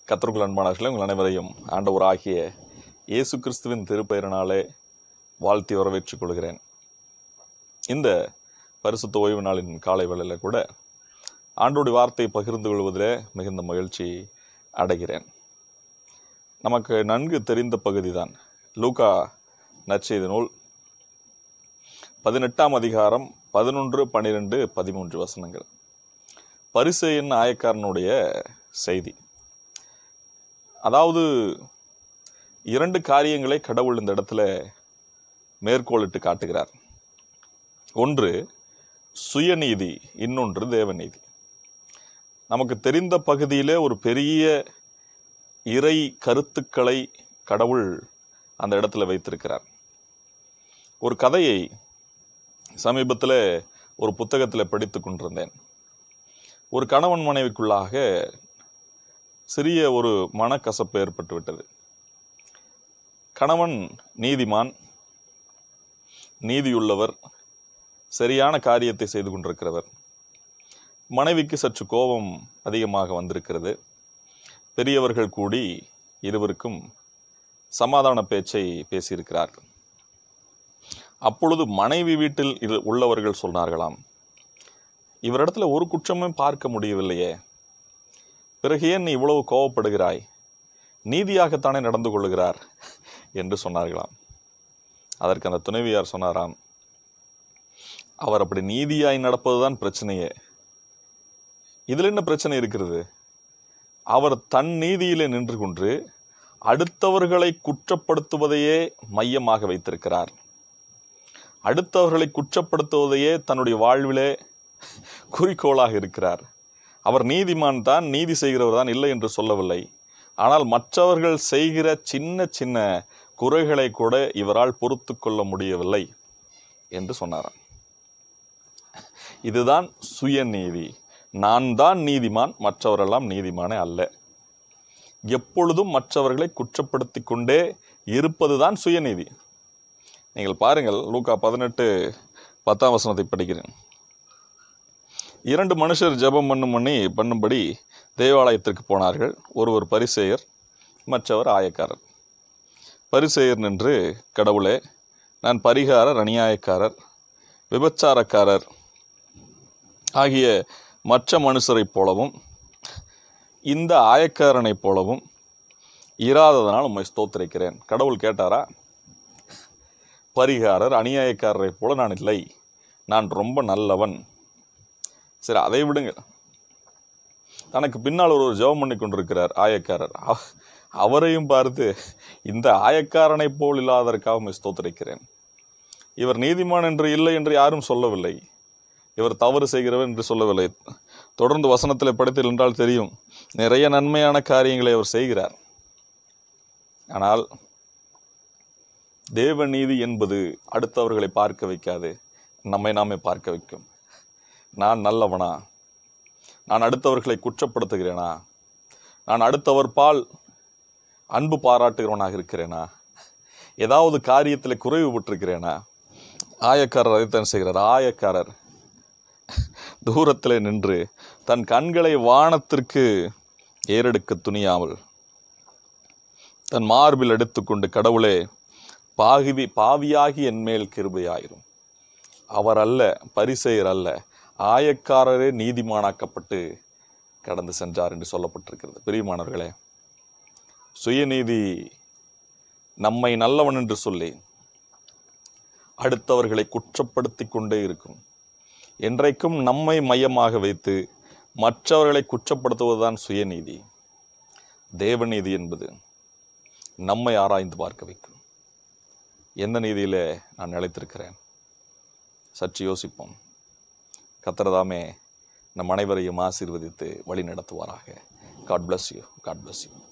கத்தருக்குள் அன்பானவர்களே உங்கள் அனைவரையும் ஆண்டவராகிய இயேசு கிறிஸ்துவின் திருப்பெயரினாலே வாழ்த்தி வரவேற்றுக் கொள்கிறேன் இந்த பரிசுத்த ஓய்வு நாளின் காலை வேளையில் கூட ஆண்டோடைய வார்த்தையை பகிர்ந்து கொள்வதிலே மிகுந்த மகிழ்ச்சி அடைகிறேன் நமக்கு நன்கு தெரிந்த பகுதி தான் லூகா நற்செய்தி நூல் பதினெட்டாம் அதிகாரம் பதினொன்று பன்னிரெண்டு பதிமூன்று வசனங்கள் பரிசேயன் ஆயக்காரனுடைய செய்தி அதாவது இரண்டு காரியங்களை கடவுள் இந்த இடத்துல மேற்கோளிட்டு காட்டுகிறார் ஒன்று சுயநீதி இன்னொன்று தேவநீதி நமக்கு தெரிந்த பகுதியிலே ஒரு பெரிய இறை கருத்துக்களை கடவுள் அந்த இடத்துல வைத்திருக்கிறார் ஒரு கதையை சமீபத்தில் ஒரு புத்தகத்தில் படித்து கொண்டிருந்தேன் ஒரு கணவன் மனைவிக்குள்ளாக சிறிய ஒரு மனக்கசப்பு ஏற்பட்டு விட்டது கணவன் நீதிமான் நீதியுள்ளவர் சரியான காரியத்தை செய்து கொண்டிருக்கிறவர் மனைவிக்கு சற்று கோபம் அதிகமாக வந்திருக்கிறது பெரியவர்கள் கூடி இருவருக்கும் சமாதான பேச்சை பேசியிருக்கிறார்கள் அப்பொழுது மனைவி வீட்டில் இரு- உள்ளவர்கள் சொன்னார்களாம் இவரிடத்துல ஒரு குற்றமும் பார்க்க முடியவில்லையே பிறகு ஏன் நீ இவ்வளவு கோவப்படுகிறாய் நீதியாகத்தானே நடந்து கொள்ளுகிறார் என்று சொன்னார்களாம் அதற்கு அந்த துணைவியார் சொன்னாராம் அவர் அப்படி நீதியாய் நடப்பதுதான் பிரச்சனையே இதில் என்ன பிரச்சனை இருக்கிறது அவர் தன் நீதியிலே நின்று கொண்டு அடுத்தவர்களை குற்றப்படுத்துவதையே மையமாக வைத்திருக்கிறார் அடுத்தவர்களை குற்றப்படுத்துவதையே தன்னுடைய வாழ்விலே குறிக்கோளாக இருக்கிறார் அவர் நீதிமான் தான் நீதி செய்கிறவர் தான் இல்லை என்று சொல்லவில்லை ஆனால் மற்றவர்கள் செய்கிற சின்ன சின்ன குறைகளை கூட இவரால் பொறுத்து கொள்ள முடியவில்லை என்று சொன்னாராம் இதுதான் சுயநீதி நான் தான் நீதிமான் மற்றவரெல்லாம் நீதிமானே அல்ல எப்பொழுதும் மற்றவர்களை குற்றப்படுத்தி கொண்டே இருப்பதுதான் சுயநீதி நீங்கள் பாருங்கள் லூக்கா பதினெட்டு பத்தாம் வசனத்தை படிக்கிறேன் இரண்டு மனுஷர் ஜெபம் பண்ணும் பண்ணி பண்ணும்படி தேவாலயத்திற்கு போனார்கள் ஒருவர் பரிசேயர் மற்றவர் ஆயக்காரர் பரிசேயர் நின்று கடவுளே நான் பரிகாரர் அநியாயக்காரர் விபச்சாரக்காரர் ஆகிய மற்ற மனுஷரைப் போலவும் இந்த ஆயக்காரனைப் போலவும் இராததனால் உம்மை ஸ்தோத்திரிக்கிறேன் கடவுள் கேட்டாரா பரிகாரர் அநியாயக்காரரைப் போல நான் இல்லை நான் ரொம்ப நல்லவன் சரி அதை விடுங்க தனக்கு பின்னால் ஒரு ஜெபம் பண்ணி கொண்டிருக்கிறார் ஆயக்காரர் அவ- அவரையும் பார்த்து இந்த ஆயக்காரனைப் போல் இல்லாததற்காக உம்மை ஸ்தோத்திரிக்கிறேன் இவர் நீதிமான் என்று இல்லை என்று யாரும் சொல்லவில்லை இவர் தவறு செய்கிறவர் என்று சொல்லவில்லை தொடர்ந்து வசனத்தில் படித்தல் என்றால் தெரியும் நிறைய நன்மையான காரியங்களை அவர் செய்கிறார் ஆனால் தேவநீதி என்பது அடுத்தவர்களை பார்க்க வைக்காது நம்மை நாமே பார்க்க வைக்கும் நான் நல்லவனா நான் அடுத்தவர்களை குற்றப்படுத்துகிறேனா நான் அடுத்தவர் பால் அன்பு பாராட்டுகிறவனாக இருக்கிறேனா ஏதாவது காரியத்தில் குறைவுபட்டிருக்கிறேனா ஆயக்காரர் அதைத்தான் செய்கிறார் ஆயக்காரர் தூரத்திலே நின்று தன் கண்களை வானத்திற்கு ஏறெடுக்க துணியாமல் தன் மார்பில் எடுத்துக்கொண்டு கடவுளே பாகிவி பாவியாகி என் மேல் கிருபையாயிரும் அவர் அல்ல பரிசெயர் அல்ல ஆயக்காரரே நீதிமானாக்கப்பட்டு கடந்து சென்றார் என்று சொல்லப்பட்டிருக்கிறது பிரியமானவர்களே சுயநீதி நம்மை நல்லவன் என்று சொல்லி அடுத்தவர்களை குற்றப்படுத்தி கொண்டே இருக்கும் என்றைக்கும் நம்மை மையமாக வைத்து மற்றவர்களை குற்றப்படுத்துவதுதான் சுயநீதி தேவநீதி என்பது நம்மை ஆராய்ந்து பார்க்க வைக்கும் எந்த நீதியிலே நான் நிலைத்திருக்கிறேன் சற்று யோசிப்போம் கத்திரதாமே நம் அனைவரையும் ஆசீர்வதித்து வழி நடத்துவாராக God bless you God bless you